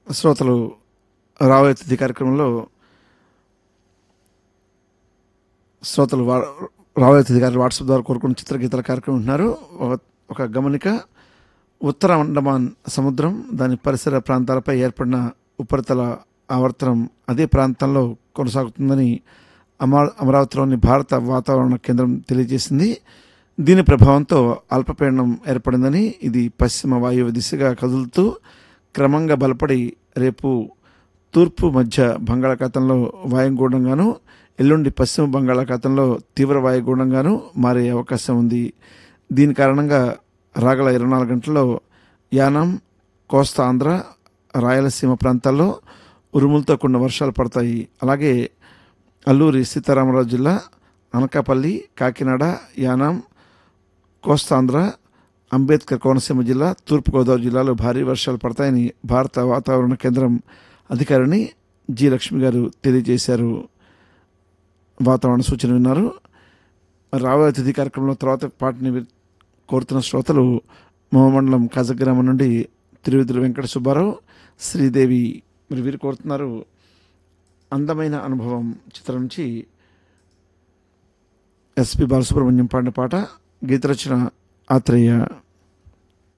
శ్రోతలు రాబోయే తిథి కార్యక్రమంలో శ్రోతలు వా- రాబోయే తిథి గారి వాట్సాప్ ద్వారా కోరుకున్న చిత్రగీతాల కార్యక్రమం ఉంటున్నారు ఒక- ఒక గమనిక ఉత్తర అండమాన్ సముద్రం దాని పరిసర ప్రాంతాలపై ఏర్పడిన ఉపరితల ఆవర్తనం అదే ప్రాంతంలో కొనసాగుతుందని అమా అమరావతిలోని భారత వాతావరణ కేంద్రం తెలియజేసింది దీని ప్రభావంతో అల్పపీడనం ఏర్పడిందని ఇది పశ్చిమ వాయువ్య దిశగా కదులుతూ క్రమంగా బలపడి రేపు తూర్పు మధ్య బంగాళాఖాతంలో వాయుగూఢంగాను ఎల్లుండి పశ్చిమ బంగాళాఖాతంలో తీవ్ర వాయుగూఢంగాను మారే అవకాశం ఉంది దీని కారణంగా రాగల ఇరవై నాలుగు గంటల్లో యానం కోస్తా ఆంధ్ర రాయలసీమ ప్రాంతాల్లో ఉరుములతో కూడిన వర్షాలు పడతాయి అలాగే అల్లూరి సీతారామరాజు జిల్లా అనకాపల్లి కాకినాడ యానాం కోస్తాంధ్ర అంబేద్కర్ కోనసీమ జిల్లా తూర్పుగోదావరి జిల్లాలో భారీ వర్షాలు పడతాయని భారత వాతావరణ కేంద్రం అధికారిని జి లక్ష్మి గారు తెలియజేశారు వాతావరణ సూచన విన్నారు మరి రాబోయే తిథి కార్యక్రమంలో తర్వాత పాటని వి- కోరుతున్న శ్రోతలు మోహమండలం కజగ్రామం నుండి తిరువిధుల వెంకట సుబ్బారావు శ్రీదేవి మరి వీరు కోరుతున్నారు అందమైన అనుభవం చిత్రం నుంచి ఎస్పి బాలసుబ్రహ్మణ్యం పాడిన పాట గీత రచన ఆత్రేయ